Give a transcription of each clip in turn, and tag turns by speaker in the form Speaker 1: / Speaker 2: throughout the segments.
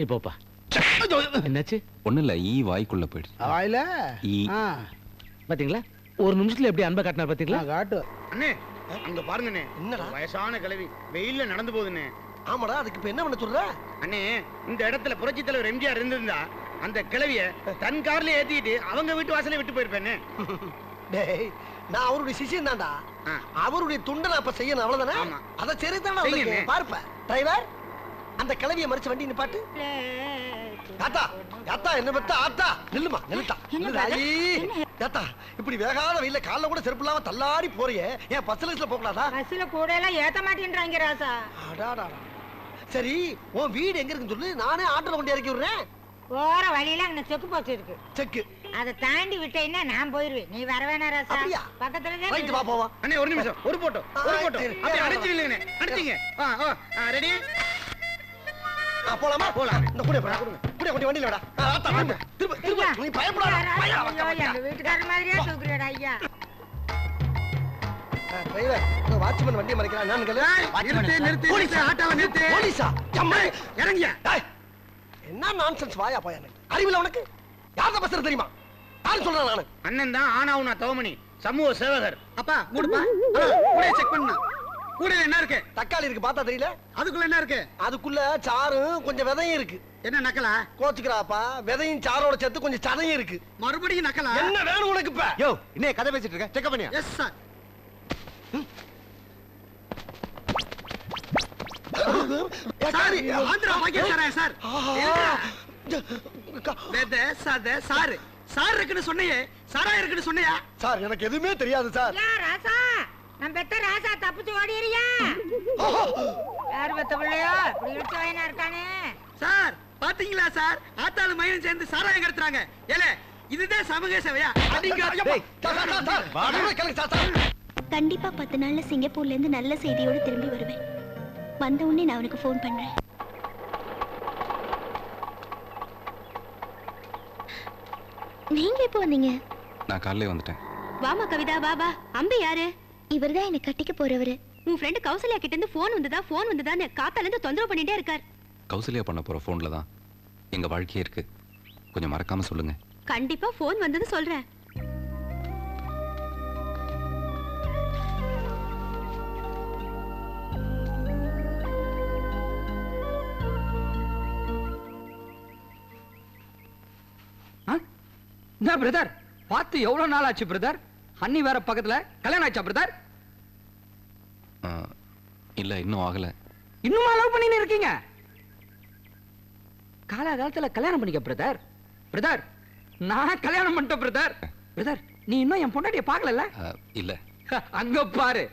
Speaker 1: நீ போப்பா என்னாச்சு
Speaker 2: ஒண்ணும் இல்ல ஈ வாய்க்குள்ள போயிடுச்சு
Speaker 3: ஆயில
Speaker 2: ஈ
Speaker 1: பாத்தீங்களா ஒரு நிமிஷத்துல எப்படி அன்பை காட்டினார் பாத்தீங்களா
Speaker 3: காட்டு
Speaker 4: அண்ணே அங்க பாருங்கண்ணே
Speaker 5: என்னடா?
Speaker 4: வயசான கிழவி வெயில்ல நடந்து போகுதுண்ணே
Speaker 5: ஆமாடா அதுக்கு இப்ப என்ன பண்ண சொல்ற
Speaker 4: அண்ணே இந்த இடத்துல புரட்சி தலைவர் எம்ஜிஆர் இருந்திருந்தா அந்த கிழவிய தன் கார்ல ஏத்திட்டு அவங்க வீட்டு வாசலே விட்டு போயிருப்பேன்னு
Speaker 5: டேய் நான் அவருடைய சிஷியன் தான்டா
Speaker 4: ஆ.
Speaker 5: அவருடைய துண்டை நான் இப்ப செய்யணும் அவ்வளவுதானே
Speaker 4: ஆமா.
Speaker 5: அத சரி தானே
Speaker 4: செய்யுங்க.
Speaker 5: பார்ப்ப டிரைவர் அந்த கிளவிய மறிச்சு வண்டி நிப்பாட்டு ஆத்தா ஆத்தா என்ன பத்தா ஆத்தா நில்லுமா நில்லுட்டா நில்லுடா. ஐ, ஆத்தா இப்படி வேகாத வெயில்ல கால்ல கூட செருப்பு இல்லாம தள்ளாடி போறியே ஏன் பஸ் லிஸ்ட்ல போக கூடாதா
Speaker 6: பஸ்ல கூட எல்லாம் ஏத்த மாட்டேன்றாங்க ராசா
Speaker 5: அடாடாடா. சரி உன் வீடு எங்க இருக்குன்னு சொல்லு நானே ஆட்டோல கொண்டு இறக்கி விடுறேன்
Speaker 6: போற வழியில அங்க செக்கு போஸ்ட் இருக்கு
Speaker 5: செக்கு
Speaker 6: அதை தாண்டி விட்டேன்னா நான் போயிருவேன் நீ வர வேணா ராசா
Speaker 5: அப்படியா?
Speaker 6: பக்கத்துல தான்
Speaker 5: ரைட் வா போவா
Speaker 4: அண்ணே ஒரு நிமிஷம் ஒரு போட்டோ ஒரு
Speaker 5: ஆ,
Speaker 4: போட்டோ
Speaker 5: சரி.
Speaker 4: அப்படியே அடிச்சிருங்களே அடிச்சிங்க ரெடி
Speaker 5: ஆ, போலாமா
Speaker 4: போலாம்.
Speaker 5: இந்த கூட போடா கூட கொண்டு வண்டியில விடா ஆத்தா திரும்ப திரும்ப திரும்ப நீ பயப்படாத பயம் வைக்க
Speaker 6: ஐயோ,
Speaker 5: மாட்டியா?
Speaker 6: எங்க வீட்டுக்காரர் மாதிரியே தூக்குறேடா ஐயா
Speaker 5: ஆ, டிரைவர் இந்த வாட்ச்மேன் வண்டியை மறைக்கிறான் என்னன்னு கேளு
Speaker 4: நிறுத்து நிறுத்து
Speaker 5: போலீஸா?
Speaker 4: ஆட்டோவை நிறுத்து
Speaker 5: போலீஸா அம்மா
Speaker 4: இறங்கியா
Speaker 5: டேய், என்ன நான்சென்ஸ் வாயா போயா எனக்கு அறிவில்ல உனக்கு யார்த பேசுறது தெரியுமா யாரு சொல்றேன் நானு
Speaker 4: அண்ணன் தான் ஆனாவுனா தவமணி சமூக சேவகர் அப்பா கூடுப்பா கூட செக் பண்ணா கூட என்ன இருக்கு
Speaker 5: தக்காளி இருக்கு பார்த்தா தெரியல
Speaker 4: அதுக்குள்ள என்ன இருக்கு
Speaker 5: அதுக்குள்ள சாரும் கொஞ்சம் விதையும் இருக்கு
Speaker 4: என்ன நக்கலா
Speaker 5: கோச்சுக்கிறாப்பா விதையும் சாரோட சேர்த்து கொஞ்சம் சதையும் இருக்கு
Speaker 4: மறுபடியும் நக்கலா
Speaker 5: என்ன வேணும் உனக்கு இப்ப
Speaker 3: யோ இன்னே கதை பேசிட்டு இருக்க செக் பண்ணியா
Speaker 4: yes sir sir Andhra Pakistan sir வெத சத சாரு சார் இருக்குன்னு சொன்னியே சாரா இருக்குன்னு சொன்னியா
Speaker 5: சார் எனக்கு எதுவுமே தெரியாது சார்
Speaker 6: யா ராசா நம்ம பெத்த ராசா தப்பிச்சு ஓடிறியா யார் பெத்த பிள்ளையோ இப்படி இழுத்து வயனா இருக்கானே
Speaker 4: சார் பாத்தீங்களா சார் ஆத்தாளு மயிலும் சேர்ந்து சாராயம் கடத்துறாங்க ஏலே இதுதான் சமூக சேவையா அடிங்க
Speaker 5: டேய், சார், சார், சார், சார். வாடகை கிளம்பி, சார், சார்.
Speaker 7: கண்டிப்பா பத்து நாள்ல சிங்கப்பூர்ல இருந்து நல்ல செய்தியோட திரும்பி வருவேன் வந்த உடனே நான் உனக்கு ஃபோன் பண்றேன் நீங்க எப்போ வந்தீங்க
Speaker 2: நான் காலையிலே வந்துட்டேன்
Speaker 7: வாமா கவிதா வா வா அம்பி யாரு இவர்தான் என்னை கட்டிக்க போறவரு உன் ஃப்ரெண்டு கௌசல்யா கிட்ட இருந்து போன் வந்ததா போன் வந்ததான்னு காத்தால இருந்து தொந்தரவு பண்ணிட்டே இருக்கார்
Speaker 2: கௌசல்யா பண்ண போற போன்ல தான் எங்க வாழ்க்கையே இருக்கு கொஞ்சம் மறக்காம சொல்லுங்க
Speaker 7: கண்டிப்பா போன் வந்தது சொல்றேன்
Speaker 8: என்ன பிரதர் பார்த்து எவ்வளவு நாள் ஆச்சு பிரதர் அண்ணி வேற பக்கத்துல கல்யாணம் ஆச்சா பிரதர்
Speaker 2: ஆ, இல்ல இன்னும் ஆகல
Speaker 8: இன்னுமா லவ் பண்ணின்னு இருக்கீங்க காலகாலத்துல கல்யாணம் பண்ணிக்க பிரதர் பிரதர் நான் கல்யாணம் பண்ணிட்டேன் பிரதர் பிரதர் நீ இன்னும் என் பொண்டாட்டிய பார்க்கல
Speaker 2: ஆ, இல்ல
Speaker 8: அங்க பாரு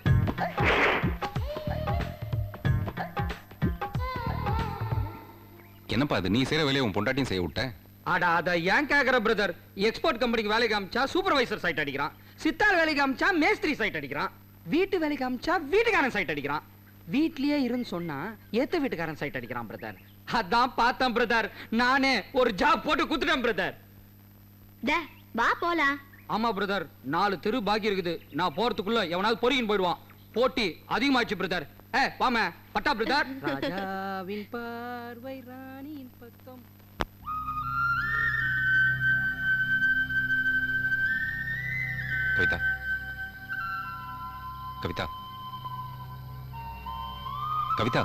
Speaker 2: என்னப்பா இது நீ செய்யற வேலையை உன் பொண்டாட்டியும் செய்ய விட்ட
Speaker 8: அடா அத ஏன் கேக்குற பிரதர் எக்ஸ்போர்ட் கம்பெனிக்கு வேலைக்கு காமிச்சா சூப்பர்வைசர் சைட் அடிக்கிறான் சித்தார் வேலைக்கு காமிச்சா மேஸ்திரி சைட் அடிக்கிறான் வீட்டு வேலைக்கு காமிச்சா வீட்டுக்காரன் சைட் அடிக்கிறான் வீட்லயே இருந்து சொன்னா ஏத்த வீட்டுக்காரன் சைட் அடிக்கிறான் பிரதர் அதான் பார்த்தேன் பிரதர் நானே ஒரு ஜாப் போட்டு குத்துட்டேன் பிரதர்
Speaker 7: வா போலாம்
Speaker 8: ஆமா பிரதர் நாலு தெரு பாக்கி இருக்குது நான் போறதுக்குள்ள எவனாவது பொறுக்கின்னு போயிடுவான் போட்டி அதிகமாச்சு பிரதர் ஏ வாம பட்டா பிரதர் ராஜாவின் பார்வை ராணியின் பக்கம்
Speaker 2: கவிதா கவிதா கவிதா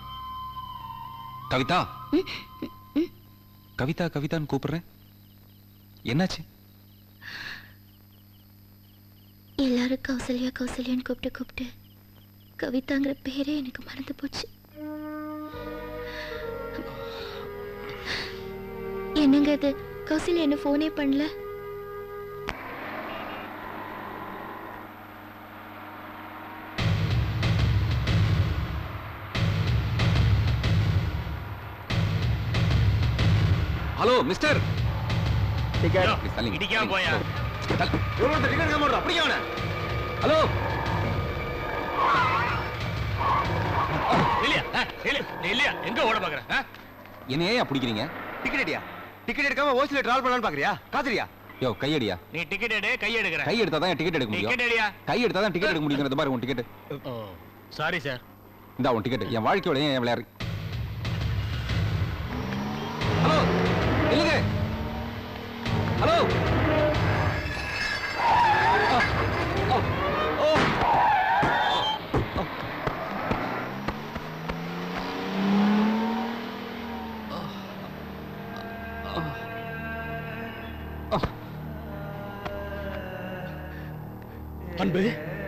Speaker 2: கவிதா கவிதா கவிதான்னு கூப்பிடுறேன் என்னாச்சு
Speaker 7: எல்லாரும் கௌசல்யா கௌசல்யான்னு கூப்பிட்டு கூப்பிட்டு கவிதாங்கிற பேரே எனக்கு மறந்து போச்சு என்னங்க இது கௌசல்யா என்ன ஃபோனே பண்ணல
Speaker 2: ஹலோ மிஸ்டர்
Speaker 1: இடிக்காம போயா.
Speaker 2: ஹலோ
Speaker 1: இல்லையா இல்ல இல்லையா எங்க ஓட பாக்குற
Speaker 2: என்ன ஏன் பிடிக்கிறீங்க
Speaker 3: டிக்கெட் அடியா டிக்கெட் எடுக்காம ஓசில டிராவல் பண்ணலாம்னு பாக்குறியா காசுறியா
Speaker 2: யோ கையடியா
Speaker 1: நீ டிக்கெட் எடு கை எடுக்கிற
Speaker 2: கை எடுத்தா தான் டிக்கெட் எடுக்க முடியும்
Speaker 1: டிக்கெட் எடியா
Speaker 2: கை எடுத்தா தான் டிக்கெட் எடுக்க முடியுங்கிறது பாரு உன் டிக்கெட்
Speaker 1: ஓ சாரி சார்
Speaker 2: இந்தா உன் டிக்கெட் என் வாழ்க்கையோட ஏன் விளையாடு
Speaker 4: அன்பு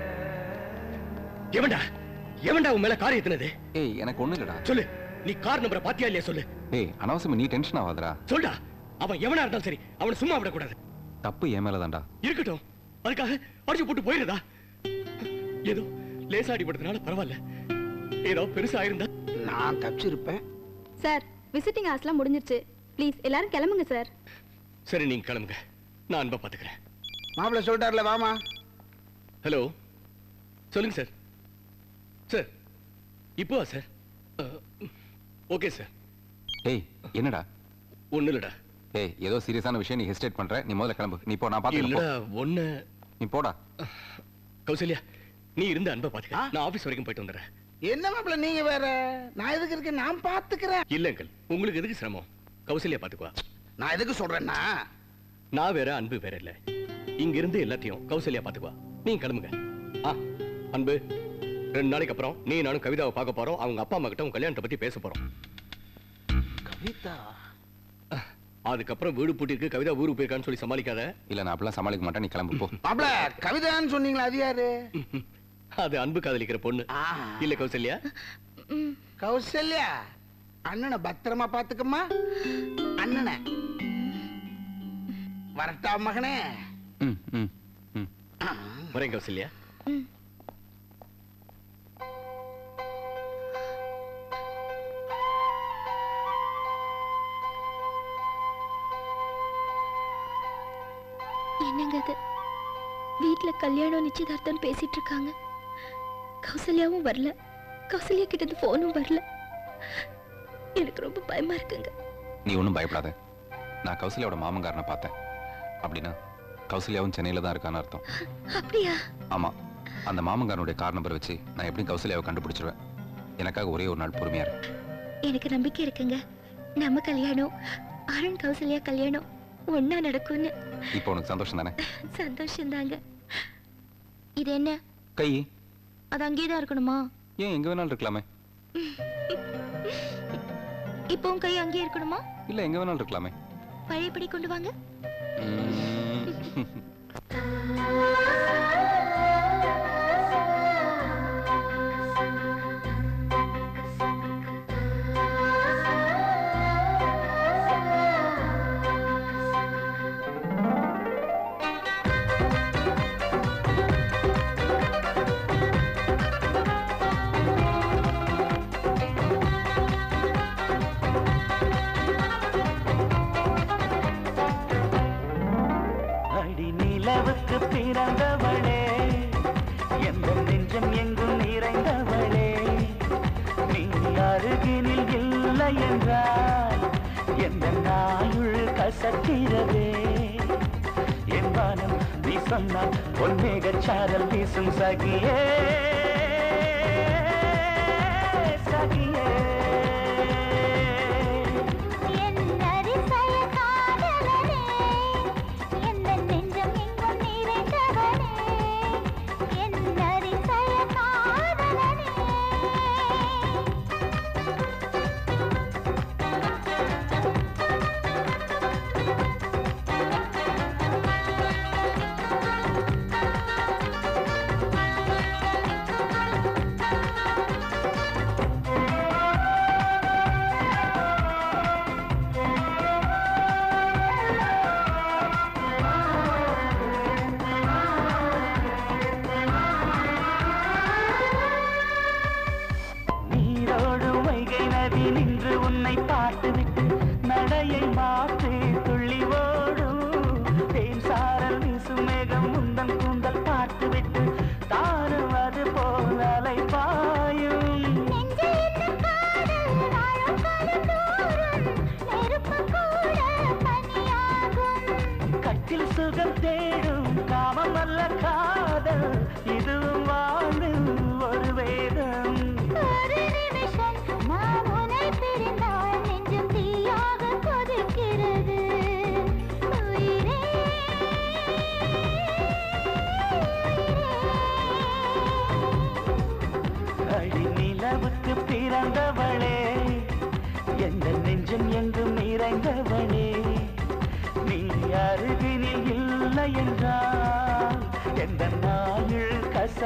Speaker 4: எவன்டா எவன்டா உன் மேல கார் ஏத்துனது
Speaker 2: ஏய் எனக்கு ஒண்ணு இல்லடா
Speaker 4: சொல்லு நீ கார் நம்பரை பாத்தியா இல்லையா சொல்லு
Speaker 2: ஏய் அனாவசியமா நீ டென்ஷன் ஆகாதடா
Speaker 4: சொல்டா அவன் எவனா இருந்தாலும் சரி அவனை சும்மா விடக்கூடாது
Speaker 2: தப்பு என் மேலதான்டா
Speaker 4: இருக்கட்டும் அதுக்காக அடிச்சு போட்டு போயிருதா ஏதோ லேசா அடிபட்டதுனால பரவாயில்ல ஏதோ பெருசா இருந்தா
Speaker 9: நான் தப்பிச்சிருப்பேன்
Speaker 7: சார் விசிட்டிங் ஹார்ஸ்லாம் முடிஞ்சிருச்சு ப்ளீஸ் எல்லாரும் கிளம்புங்க சார்
Speaker 4: சரி நீங்க கிளம்புங்க நான் அன்பா பாத்துக்கிறேன்
Speaker 9: மாப்பிள்ள சொல்லிட்டார்ல வாமா
Speaker 4: ஹலோ சொல்லுங்க சார் சார் இப்போ சார் ஓகே சார்
Speaker 2: ஏய் என்னடா
Speaker 4: ஒண்ணு இல்லடா
Speaker 2: ஏய் ஏதோ சீரியஸான விஷயம் நீ ஹெசிடேட் பண்ற நீ முதல்ல கிளம்பு நீ போ நான் பாத்துக்கிறேன்
Speaker 4: இல்லடா
Speaker 2: போ.
Speaker 4: ஒண்ணு
Speaker 2: நீ போடா
Speaker 4: கௌசல்யா நீ இருந்த அன்பை பாத்துக்க நான் ஆபீஸ் வரைக்கும் போயிட்டு வந்துடுறேன்
Speaker 9: என்ன மாப்பிள்ள நீங்க வேற நான் எதுக்கு இருக்கேன் நான் பாத்துக்கிறேன்
Speaker 4: இல்ல அங்கிள் உங்களுக்கு எதுக்கு சிரமம் கௌசல்யா பாத்துக்குவா
Speaker 9: நான் எதுக்கு சொல்றேன்னா
Speaker 4: நான் வேற அன்பு வேற இல்ல இங்க இருந்து எல்லாத்தையும் கௌசல்யா பாத்துக்குவா நீங்க கிளம்புங்க ஆ அன்பு ரெண்டு நாளைக்கு அப்புறம் நீ நானும் கவிதாவை பார்க்க போறோம் அவங்க அப்பா அம்மா கிட்ட உன் கல்யாணத்தை பத்தி பேச போறோம்
Speaker 9: கவிதா
Speaker 4: அதுக்கப்புறம் வீடு பூட்டிருக்கு கவிதா ஊருக்கு போயிருக்கான்னு சொல்லி சமாளிக்காத
Speaker 2: இல்ல நான் அப்படிலாம் சமாளிக்க மாட்டேன் நீ கிளம்பு போ
Speaker 9: மாப்பிள்ள கவிதான்னு சொன்னீங்களா அது யாரு
Speaker 4: அது அன்பு காதலிக்கிற பொண்ணு
Speaker 9: ஆ.
Speaker 4: இல்ல கௌசல்யா
Speaker 9: கௌசல்யா அண்ணனை பத்திரமா பாத்துக்கம்மா அண்ணனை வரட்டா மகனே
Speaker 2: ம் ம் ம்
Speaker 4: வரேன் கௌசல்யா
Speaker 7: என்னங்க அது வீட்ல கல்யாணம் நிச்சயதார்த்தம் பேசிட்டு இருக்காங்க கௌசல்யாவும் வரல கௌசல்யா கிட்ட இருந்து போனும் வரல எனக்கு ரொம்ப பயமா இருக்குங்க
Speaker 2: நீ ஒன்றும் பயப்படாத நான் கௌசல்யாவோட மாமங்காரனை பார்த்தேன் அப்படின்னா கௌசல்யாவும் சென்னையில தான் இருக்கான்னு அர்த்தம்
Speaker 7: அப்படியா
Speaker 2: ஆமா அந்த மாமங்காரனுடைய கார் நம்பர் வச்சு நான் எப்படி கௌசல்யாவை கண்டுபிடிச்சிருவேன் எனக்காக ஒரே ஒரு நாள் பொறுமையா இருக்கு
Speaker 7: எனக்கு நம்பிக்கை இருக்குங்க நம்ம கல்யாணம் அருண் கௌசல்யா கல்யாணம் ஒன்னா நடக்கும்னு
Speaker 2: இப்போ உனக்கு சந்தோஷம் தானே
Speaker 7: சந்தோஷம் தாங்க இது என்ன
Speaker 2: கை
Speaker 7: அது அங்கேயே இருக்கணுமா
Speaker 2: ஏன் எங்க வேணாலும் இருக்கலாமே
Speaker 7: இப்பவும் கை அங்கேயே இருக்கணுமா
Speaker 2: இல்ல எங்க வேணாலும் இருக்கலாமே
Speaker 7: பழையபடி கொண்டு வாங்க
Speaker 2: ம்.
Speaker 10: அடி நிலவுக்கு பிறந்தவளே எந்த நெஞ்சம் எங்கும் நிறைந்தவளே நீ அருகினில் இல்லை என்றால் எந்த நாயுள் கசக்கிறதே என் வானம் நீ சொன்னால் பொன்மேகச் சாரல் வீசும் சகியே சகியே
Speaker 7: ஆ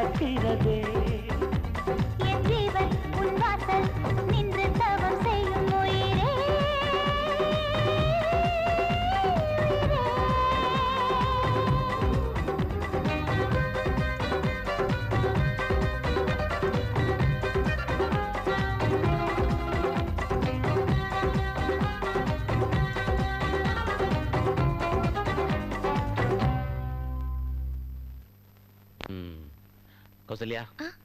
Speaker 10: திறக்கிறதே
Speaker 11: என் ஜீவன் உன் வாசல் நின்று தவம் செய்யும் உயிரே
Speaker 1: கௌசல்யா
Speaker 7: ஆ